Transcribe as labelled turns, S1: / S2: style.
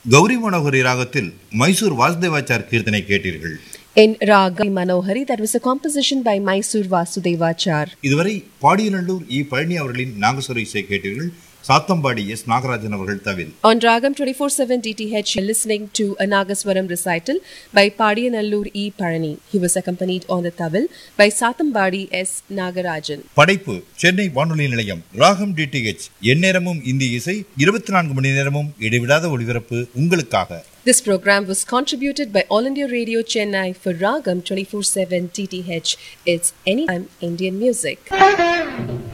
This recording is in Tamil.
S1: கௌரி மனோகரி ராகத்தில் மைசூர் வாசுதேவாச்சார் கீர்த்தனை கேட்டீர்கள்
S2: In Raga Manohari, that was a composition by Mysore Vasudevachar.
S1: இதுவரை பாடியநல்லூர் இ பழனி அவர்களின் நாகஸ்வர இசை கேட்டீர்கள் சாத்தம்பாடி எஸ் நாகராஜன் அவர்கள் தவில்
S2: On Ragam 24-7 DTH, you're listening to a Nagaswaram recital by Padiyanallur E. Parani. He was accompanied on the tabel by Satambadi S. Nagarajan.
S1: படைப்பு சென்னை வானொலி நிலையம் ராகம் டிடிஹெச் எந்நேரமும் இந்திய இசை இருபத்தி நான்கு மணி நேரமும் இடைவிடாத ஒளிபரப்பு உங்களுக்காக
S2: This program was contributed by All India Radio Chennai for Ragam 24-7 DTH. It's anytime Indian music.